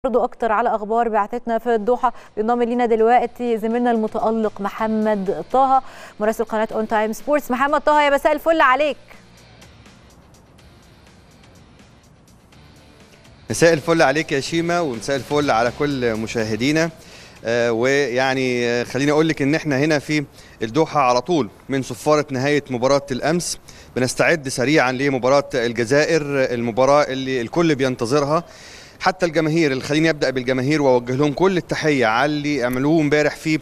برضو اكتر على اخبار بعثتنا في الدوحه بينضم لينا دلوقتي زميلنا المتالق محمد طه مراسل قناه اون تايم سبورتس محمد طه يا مساء الفل عليك مساء الفل عليك يا شيما ومساء الفل على كل مشاهدينا آه ويعني آه خليني اقول لك ان احنا هنا في الدوحه على طول من صفاره نهايه مباراه الامس بنستعد سريعا لمباراه الجزائر المباراه اللي الكل بينتظرها حتى الجماهير اللي خليني ابدا بالجماهير واوجه لهم كل التحيه على اللي عملوه امبارح في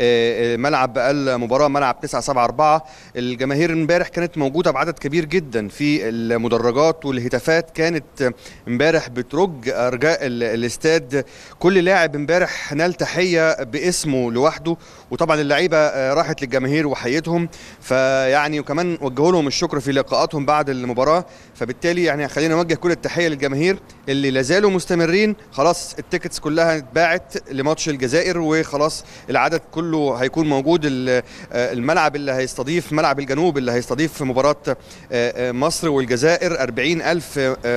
ملعب المباراه ملعب 974 الجماهير امبارح كانت موجوده بعدد كبير جدا في المدرجات والهتافات كانت امبارح بترج ارجاء الاستاد كل لاعب امبارح نال تحيه باسمه لوحده وطبعا اللعيبه راحت للجماهير وحيتهم فيعني وكمان وجهوا لهم الشكر في لقاءاتهم بعد المباراه فبالتالي يعني خلينا نوجه كل التحيه للجماهير اللي لازالوا مستمرين خلاص التيكتس كلها اتباعت لماتش الجزائر وخلاص العدد كله هيكون موجود الملعب اللي هيستضيف ملعب الجنوب اللي هيستضيف مباراة مصر والجزائر 40 ألف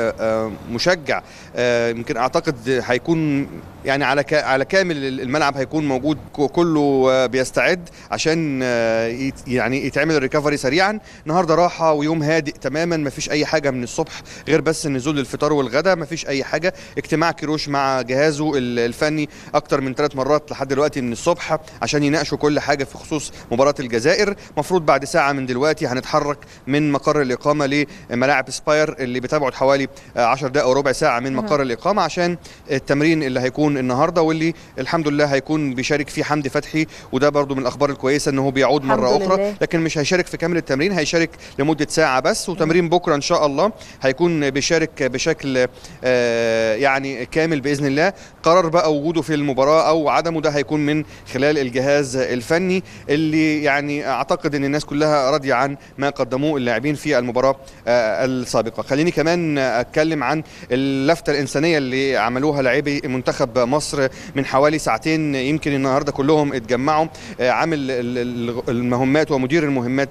مشجع يمكن أعتقد هيكون يعني على على كامل الملعب هيكون موجود كله بيستعد عشان يعني يتعمل الريكفري سريعا النهارده راحه ويوم هادئ تماما ما فيش اي حاجه من الصبح غير بس النزول للفطار والغداء ما فيش اي حاجه اجتماع كيروش مع جهازه الفني اكتر من ثلاث مرات لحد دلوقتي من الصبح عشان يناقشوا كل حاجه في خصوص مباراه الجزائر المفروض بعد ساعه من دلوقتي هنتحرك من مقر الاقامه لملاعب سباير اللي بتبعد حوالي 10 دقائق او ربع ساعه من مقر الاقامه عشان التمرين اللي هيكون النهارده واللي الحمد لله هيكون بيشارك فيه حمدي فتحي وده برضو من الاخبار الكويسه ان هو بيعود مره اخرى لله. لكن مش هيشارك في كامل التمرين هيشارك لمده ساعه بس وتمرين بكره ان شاء الله هيكون بيشارك بشكل آه يعني كامل باذن الله قرار بقى وجوده في المباراه او عدمه ده هيكون من خلال الجهاز الفني اللي يعني اعتقد ان الناس كلها راضيه عن ما قدموه اللاعبين في المباراه آه السابقه خليني كمان اتكلم عن اللفته الانسانيه اللي عملوها لاعبي منتخب مصر من حوالي ساعتين يمكن النهارده كلهم اتجمعوا آه عامل المهمات ومدير المهمات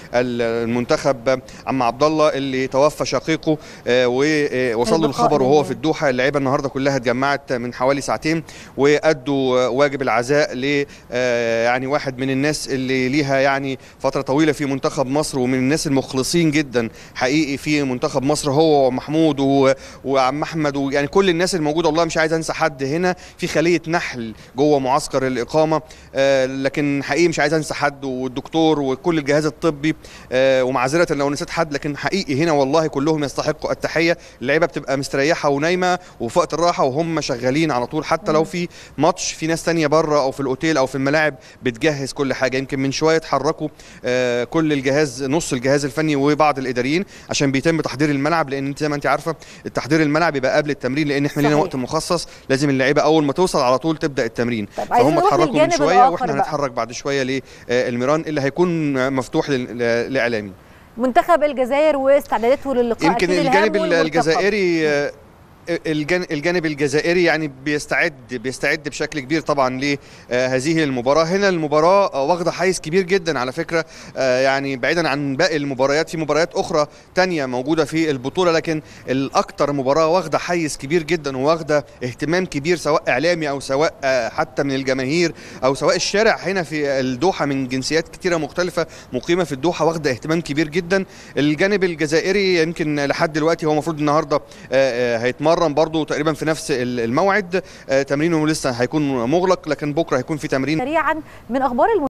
بالمنتخب عم عبد الله اللي توفى شقيقه آه ووصل له الخبر وهو في الدوحه اللعيبه النهارده كلها اتجمعت من حوالي ساعتين وادوا واجب العزاء ل يعني واحد من الناس اللي ليها يعني فتره طويله في منتخب مصر ومن الناس المخلصين جدا حقيقي في منتخب مصر هو ومحمود وعم احمد ويعني كل الناس الموجوده والله مش عايز انسى حد هنا في خليه نحل جوه معسكر الاقامه لكن حقيقي مش عايز انسى حد والدكتور وكل الجهاز الطبي ومعذره لو نسيت حد لكن حقيقي هنا والله كلهم يستحقوا التحيه اللعيبه بتبقى مستريحه ونايمه وفي وقت الراحه وهم شغالين على طول حتى لو في ماتش في ناس تانية بره او في الاوتيل او في الملاعب بتجهز كل حاجه يمكن من شويه اتحركوا آه كل الجهاز نص الجهاز الفني وبعض الاداريين عشان بيتم تحضير الملعب لان انت زي ما انت عارفه التحضير الملعب يبقى قبل التمرين لان احنا لنا وقت مخصص لازم اللعيبه اول ما توصل على طول تبدا التمرين فهم اتحركوا من شويه واحنا هنتحرك بعد شويه للميران اللي هيكون مفتوح للاعلامي منتخب الجزائر واستعداداته للقاء يمكن الجانب الجزائري الجانب الجزائري يعني بيستعد بيستعد بشكل كبير طبعا لهذه المباراه هنا المباراه واخده حيز كبير جدا على فكره يعني بعيدا عن باقي المباريات في مباريات اخرى تانية موجوده في البطوله لكن الاكثر مباراه واخده حيز كبير جدا وواخده اهتمام كبير سواء اعلامي او سواء حتى من الجماهير او سواء الشارع هنا في الدوحه من جنسيات كثيره مختلفه مقيمه في الدوحه واخده اهتمام كبير جدا الجانب الجزائري يمكن لحد دلوقتي هو المفروض النهارده هيتمرن هيتمرن برضه تقريبا في نفس الموعد تمرينه لسه هيكون مغلق لكن بكره هيكون في تمرين سريعا من اخبار